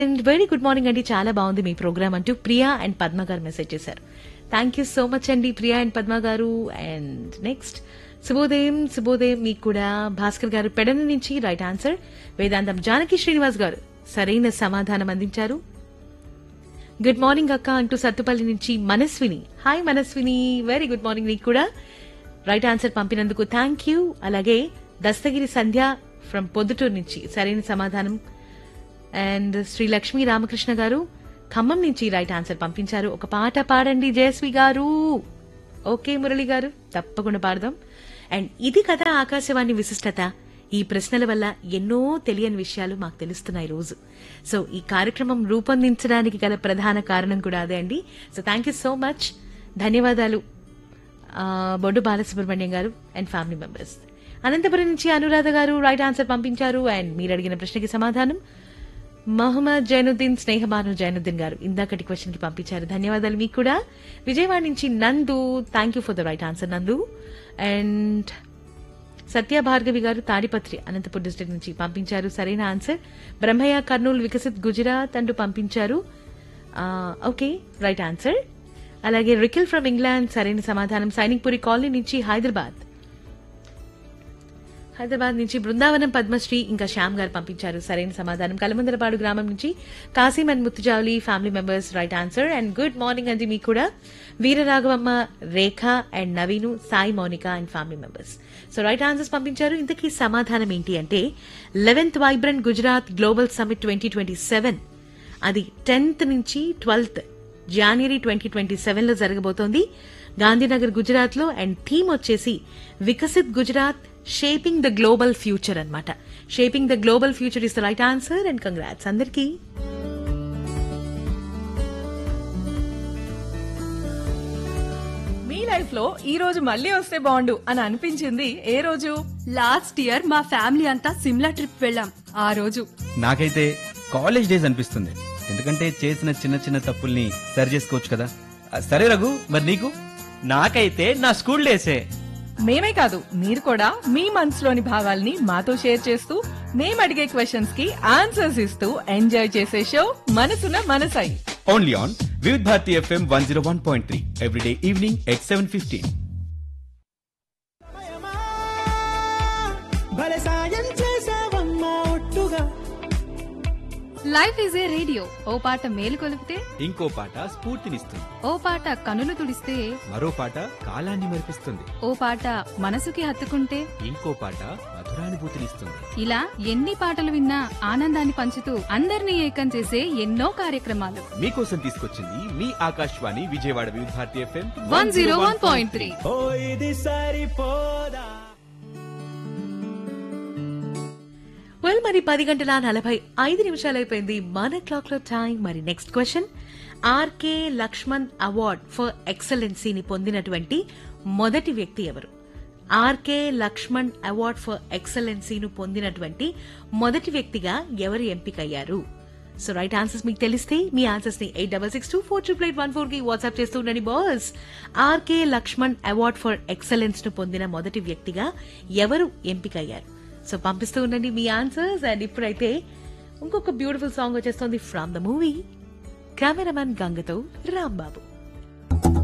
and very good morning అండి చాలా బాగుంది మీ ప్రోగ్రామ్ అంటూ ప్రియా అండ్ పద్మ గారు మెసేజ్ చేశారు థ్యాంక్ యూ సో మచ్ అండి ప్రియా అండ్ పద్మ గారు అండ్ నెక్స్ట్ శుభోదయం శుభోదయం మీకు కూడా భాస్కర్ గారు పెడన నుంచి రైట్ ఆన్సర్ వేదాంతం జానకి శ్రీనివాస్ గారు సరైన సమాధానం అందించారు గుడ్ మార్నింగ్ అక్క అంటూ సత్తుపల్లి నుంచి Manaswini hi Manaswini very good morning నీకు కూడా రైట్ ఆన్సర్ పంపినందుకు థ్యాంక్ యూ అలాగే దస్తగిరి సంధ్య ఫ్రమ్ పొద్దుటూరు నుంచి సరైన సమాధానం అండ్ శ్రీ లక్ష్మీ రామకృష్ణ గారు ఖమ్మం నుంచి రైట్ ఆన్సర్ పంపించారు ఒక పాట పాడండి జయశ్రీ గారు ఓకే మురళి గారు తప్పకుండా పాడదాం అండ్ ఇది కదా ఆకాశవాణి విశిష్టత ఈ ప్రశ్నల వల్ల ఎన్నో తెలియని విషయాలు మాకు తెలుస్తున్నాయి రోజు సో ఈ కార్యక్రమం రూపొందించడానికి గల ప్రధాన కారణం కూడా అదే అండి so thank you so much ధన్యవాదాలు ఆ, బొడ్డు బాలసుబ్రహ్మణ్యం గారు అండ్ ఫ్యామిలీ మెంబర్స్ అనంతపురం నుంచి అనురాధ గారు రైట్ ఆన్సర్ పంపించారు అండ్ మీరు అడిగిన ప్రశ్నకి సమాధానం మహమ్మద్ జైనుద్దీన్ స్నేహబాను జైనుద్దీన్ గారు ఇందాకటి క్వశ్చన్ కి పంపించారు ధన్యవాదాలు మీకు కూడా విజయవాడ నుంచి Nandu thank you for the right answer Nandu and Satya Bhargavi గారు తాడిపత్రి అనంతపూర్ డిస్ట్రిక్ట్ నుంచి పంపించారు సరైన ఆన్సర్ బ్రహ్మయ్య కర్నూలు వికసిత్ గుజరాత్ అంటూ పంపించారు ఓకే రైట్ ఆన్సర్ అలాగే రికిల్ ఫ్రమ్ ఇంగ్లాండ్ సరైన సమాధానం సైనిక్పురి కాలనీ నుంచి హైదరాబాద్ హైదరాబాద్ నుంచి బృందావనం పద్మశ్రీ ఇంకా శ్యామ్ గారు పంపించారు సరైన సమాధానం కలమందరపాడు గ్రామం నుంచి Kasim and Muttujavali family members right answer and good morning అండి మీకు కూడా Veeraraghavamma Rekha and Naveen Sai Mounika and family members so right answers పంపించారు ఇంతకీ సమాధానం ఏంటి అంటే eleventh vibrant Gujarat global summit twenty twenty seven అది టెన్త్ నుంచి ట్వెల్త్ జనవరి ట్వంటీ ట్వంటీ సెవెన్ లో జరగబోతోంది గాంధీనగర్ గుజరాత్ లో అండ్ థీమ్ వచ్చేసి Viksit Gujarat shaping the global future అన్నమాట shaping the global future is the right answer and congrats అందరికీ మీ లైఫ్ లో ఈ రోజు మళ్ళీ వస్తే బాగుండు అని అనిపించింది ఏ రోజు లాస్ట్ ఇయర్ మా ఫ్యామిలీ అంతా సిమ్లా ట్రిప్ వెళ్ళాం ఆ రోజు నాకైతే కాలేజ్ డేస్ అనిపిస్తుంది ఎందుకంటే చేసిన చిన్న చిన్న తప్పుల్ని సరి చేసుకోవచ్చు కదా ఆ, సరే రఘు మరి నీకు నాకైతే నా స్కూల్ డేసే మేమే కాదు మీరు కూడా మీ మనసులోని భావాల్ని మాతో షేర్ చేస్తూ మేము అడిగే క్వశ్చన్స్ కి ఆన్సర్స్ ఇస్తూ ఎంజాయ్ చేసే షో మనసున మనసై only on Vividh Bharati FM one zero one point three everyday evening at seven fifteen భలే సాయం చేసావమ్మా ఒట్టుగా లైఫ్ ఈజ్ ఏ రేడియో ఓ పాట మేలు కొలిపితే ఇంకో పాట స్ఫూర్తినిస్తుంది ఓ పాట కనులు తుడిస్తే మరో పాట కాలాన్ని మరిపిస్తుంది ఓ పాట మనసుకి హత్తుకుంటే ఇంకో పాట మధురానుభూతినిస్తుంది ఇలా ఎన్ని పాటలు విన్నా ఆనందాన్ని పంచుతూ అందరినీ ఏకం చేసే ఎన్నో కార్యక్రమాలు మీకోసం తీసుకొచ్చింది మీ Akashvani Vijayawada Vividh Bharati FM one zero one point three ఓ ఇది సరిపోదా వెల్ మరి పది గంటల నలభై ఐదు నిమిషాలు అయిపోయింది మన క్లాక్ లో టైం మరి next question RK Laxman award for ఎక్సలెన్సీని పొందినటువంటి మొదటి వ్యక్తి ఎవరు ఆర్కే లక్ష్మణ్ అవార్డ్ ఫర్ ఎక్సలెన్సీను పొందినటువంటి మొదటి వ్యక్తిగా ఎవరు ఎంపికయ్యారు సో రైట్ ఆన్సర్స్ మీకు తెలిస్తే మీ ఆన్సర్స్ ని eight double six two four triple eight one four కి వాట్సాప్ చేస్తూ ఉండండి boss RK Laxman award for excellence ను పొందిన మొదటి వ్యక్తిగా ఎవరు ఎంపికయ్యారు సో పంపిస్తూ ఉండండి మీ ఆన్సర్స్ అండ్ ఇప్పుడైతే ఇంకొక బ్యూటిఫుల్ సాంగ్ వచ్చేస్తుంది ఫ్రమ్ ద మూవీ కెమెరామన్ గంగతో రాంబాబు